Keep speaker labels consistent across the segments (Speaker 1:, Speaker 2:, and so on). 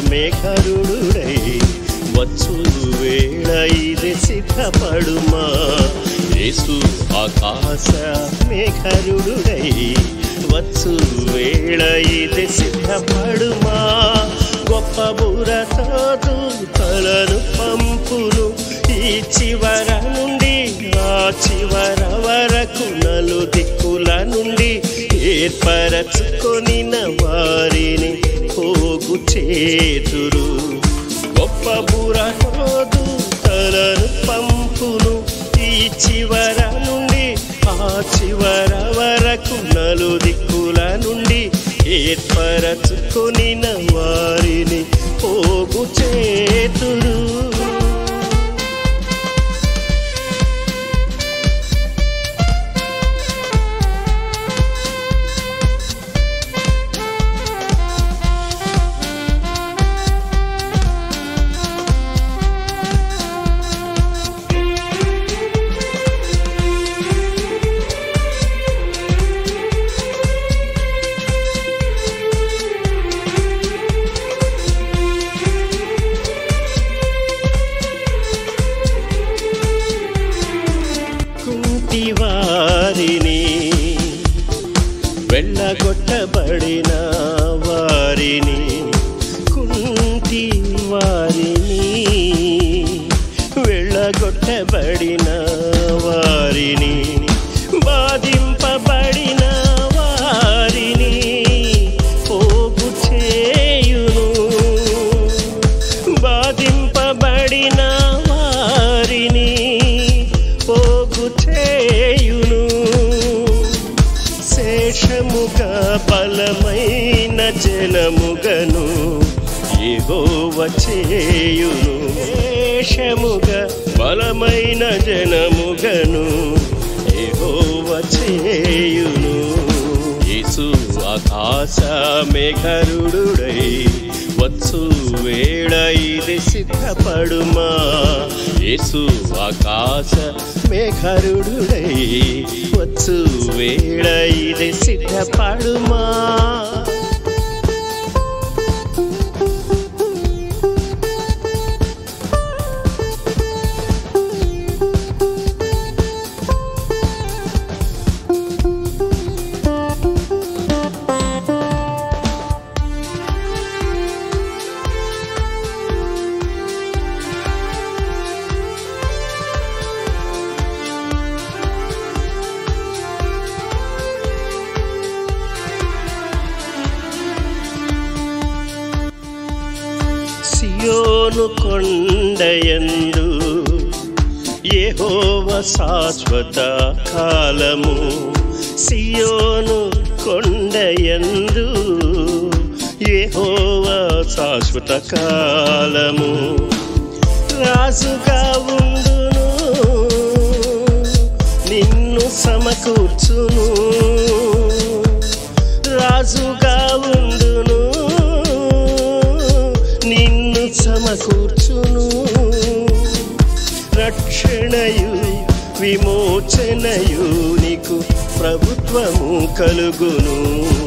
Speaker 1: మేఘరుడై వచ్చు వేళ ఇది సిద్ధపడుమా యేసు ఆకాశ మేఘరుడై వచ్చు వేళ ఇది సిద్ధపడుమా గొప్ప బురతో తలను పంపును ఈ చివర నుండి ఆ చివర వరకు నలు దిక్కుల నుండి ఏర్పరచుకొనిన వారిని పోగు చేతురు గొప్ప బురతోదు తలను పంపును ఈ చివర నుండి ఆ చివర వరకు నలు దిక్కుల నుండి ఏర్పరచుకొనిన వారిని పోగు చేతురు కుంటి వారిని వెళ్ళగొట్టబడిన వారిని కుంటి వారిని వెళ్ళగొట్టబడిన వారిని బాధింపబడిన వారిని పోగు చేయును బాధింపబడిన వారిని పోగు చేయును శేషముగా బలమైన జనముగను ఏగోవ చేయును శేషముగా బలమైన జనముగను ఏగోవ చేయును యేసు ఆకాశ మేఘరుడై వచ్చు వేళ ఇది సిద్ధపడుమా యేసు ఆకాశ మేఘరుడై వచ్చు వేళ ఇది సిద్ధపడుమా సియోను కొండయందు యెహోవ శాశ్వత కాలము సియోను కొండయందు యెహోవ శాశ్వత కాలము రాజుగా ఉండును నిన్ను సమకూర్చును రాజుగా ఉండును నిన్ను సమకూర్చును రక్షణయు విమోచనయు నీకు ప్రభుత్వము కలుగును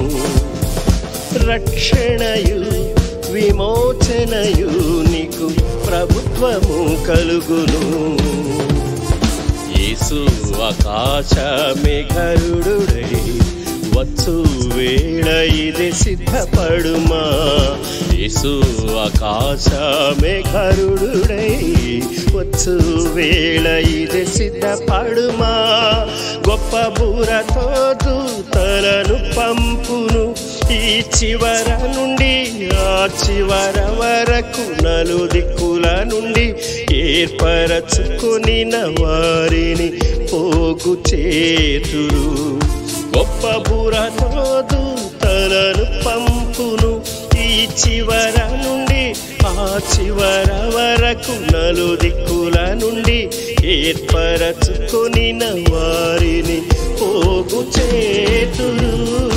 Speaker 1: రక్షణయు విమోచనయు నీకు ప్రభుత్వము కలుగును యేసు ఆకాశ మేఘరుడై వచ్చు వేళ ఇది సిద్ధపడుమా యేసు ఆకాశ మేఘరుడై వచ్చు వేళ ఇది సిద్ధపడుమా గొప్ప బూరతో దూతలను పంపును ఈ చివర నుండి ఆ చివర వరకు నలు దిక్కుల నుండి ఏర్పరచుకొనిన వారిని పోగు చేతురు గొప్ప బురతో దూతలను పంపును ఈ చివర నుండి ఆ చివర వరకు నలు దిక్కుల నుండి ఏర్పరచుకొనిన వారిని పోగు చేతురు